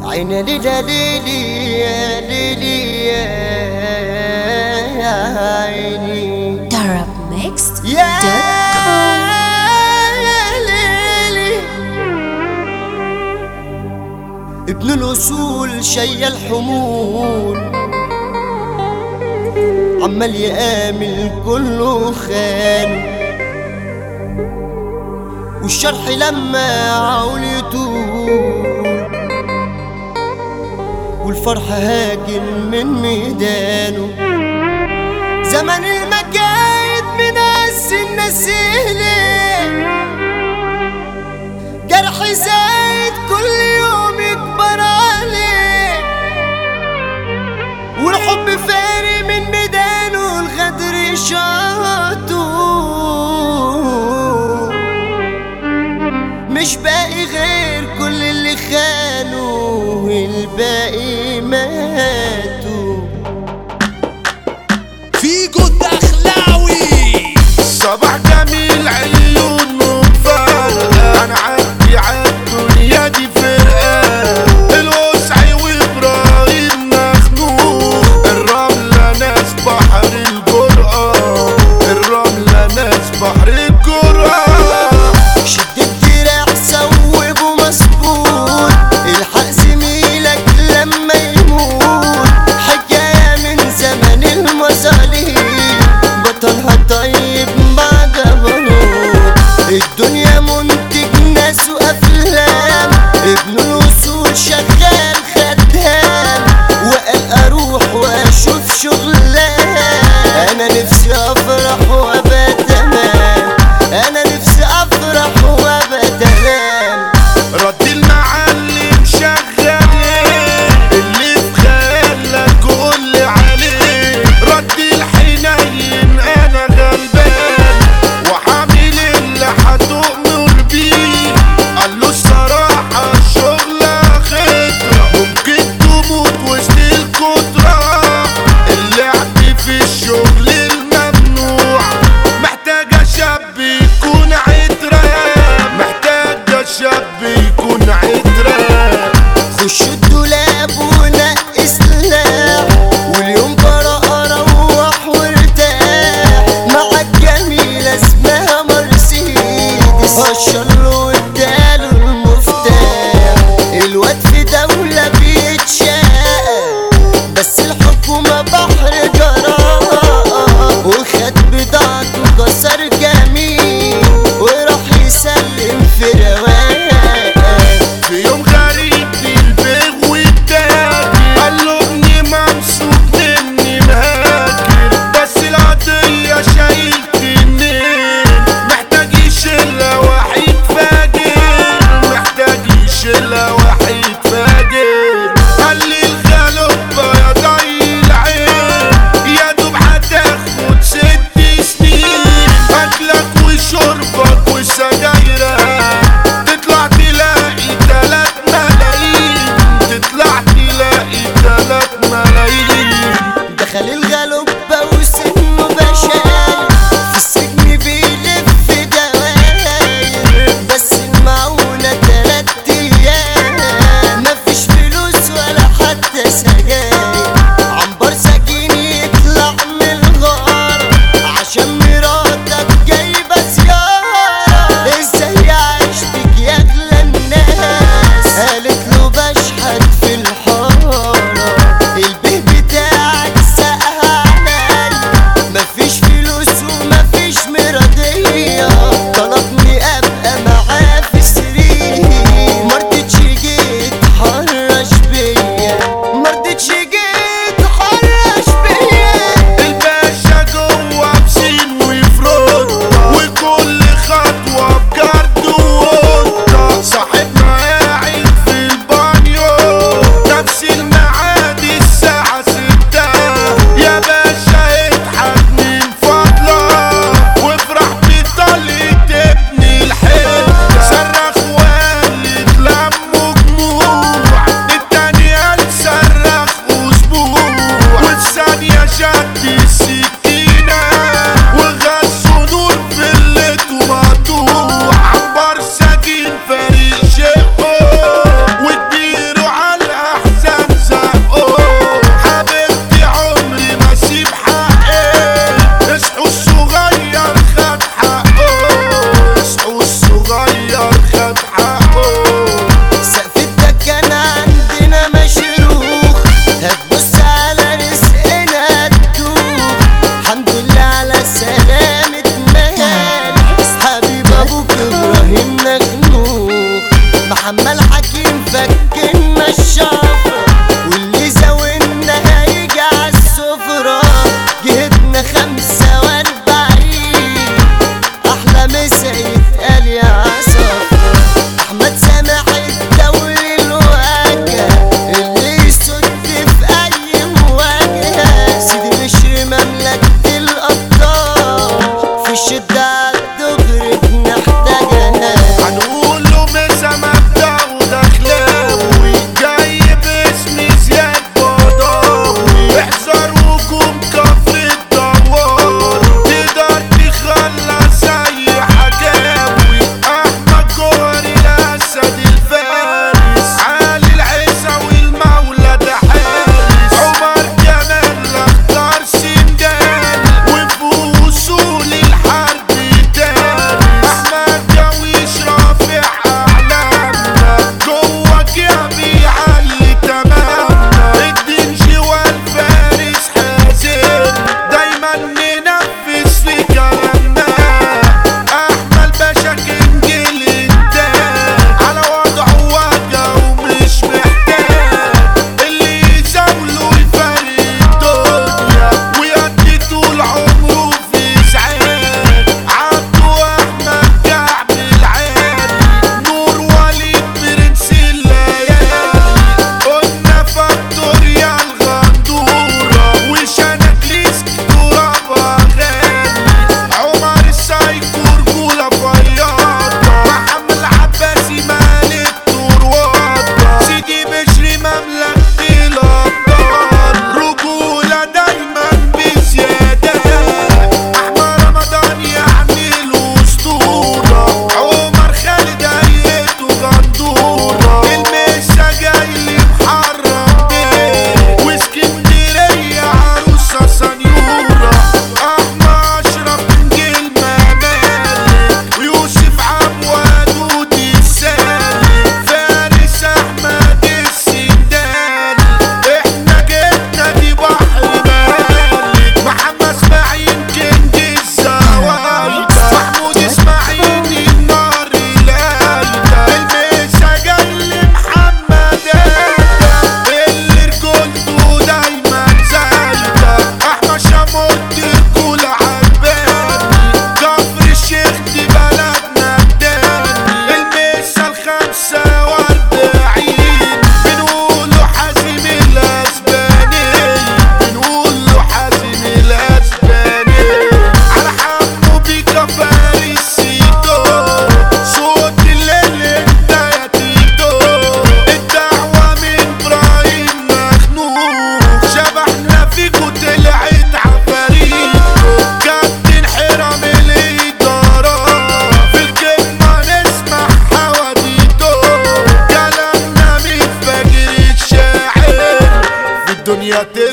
عين ليلى ليلي يا ليلي يا عيني Darab Mixed يا dot ليلي ابن الأصول شي الحمول عمال يآمل كله خان والشرح لما عاول يطول والفرح هاجم من ميدانه زمن المجايد من قس النسيلة جرح زايد كل يوم يكبر عليه والحب فاري من ميدانه الغدر شاطه مش باقي غير كل اللي خانوا الباقي ماتوا فيجو الدخلاوي صباح جميل عيون مفرقة أنا عدي عالدنيا دي فرقة الوسعي وإبراهيم مخنوق الرملة ناس بحر الجرأة الرملة ناس بحر الجرأة شد الدراع صوبه مسبوط الحق زميلك لما يموت حكاية من زمن المظالم بطلها طيب مع جبروت الدنيا منتج ناس وأفلام ابن الوصول شغال خدام وقال أروح وأشوف شغلان أنا نفسي أفرح وأبقى تمام أنا نفسي أفرح وأبقى تمام رد المعلم شغال اللي في خيالك قول عليه رد الحنين انا غلبان وحامل اللي هتؤمر بيه قال له الصراحة الشغل خطرة ممكن تموت وسط الكترة اللعب في الشغل الممنوع محتاجة شاب يكون عترة محتاجة شاب يكون عترة خش الدولاب ونقي سلاح واليوم براءة روح وارتاح مع الجميلة اسمها مرسيدس هشرله واداله المفتاح الواد في دولة بيتشاق بس الحكومة بحر جراء وخد بضاعته كسر جميل وراح يسلم في رواق في محمد حكيم فكنا الشفرة واللي زاولنا هيجي عالسفرة جهتنا خمسة واربعين أحلى مسا يتقال يا عصفرة أحمد سامح الدولي الواجهة اللي يسد في أي مواجهة سيدي بشر مملكة الأبطال في الشدة عالدغري بنحتاجها هنقول له مسا مبدأ ودخلاوي جاي باسم زياد بضاوي احذر هجوم كفر الدوار تقدر تخلص اي حكاوي احمد جوهري الاسد الفارس علي العزة والمولى ده حارس عمر جمال اختار سندان وفي وصول الحرب دارس احمد جويش رافع اعلامنا جواك يا بيعلي تمامنا الدنجي والفارس حازم دايما ننفذ في كلامنا احمد باشا كينج الانتاج على وضعه واجه ومش محتاج اللي يزاوله يفارق الدنيا ويقضي طول عمره في ازعاج عبده احمد كعب العالي نور وليد برنس الليالي قلنا فاكتوريا الغندورة وشناكليس ترابها غالي عمر السايكو رجولة فياضة محمد عباسي مالك تروضة سيدي بشري مملكة الأبطال رجولة دايما بزيادة أحمد رمضان يعني الأسطورة عمر خالد هيئته غندورة المسا جاي لي محرم بيه واسكندرية عروسة سنيورة أحمد أشرف نجيل ممالك ويوسف عبود ودي السالك فارس أحمد السندان احنا جبنا دي بحر مالك محمد اسماعيل كينج الزوايد محمود اسماعيل النار الهايدة المسا جاي محمد ادم اللي رجولته دايما زايدة احمد شموت الكل عالباني كفر الشيخ دي بلدنا التاني المسا الخمسة واربعين بنقوله حازم الاسباني بنقوله حازم الاسباني على حمو بيكا فارس سيدو صوت الليل انت يا تيتو الدعوة من ابراهيم مخنوق شبحنا فيكو طلعت عفاريتو كابتن حرام الإدارة في الكلمة نسمع حواديتو كلامنا من فجر الشاعر في الدنيا تسمع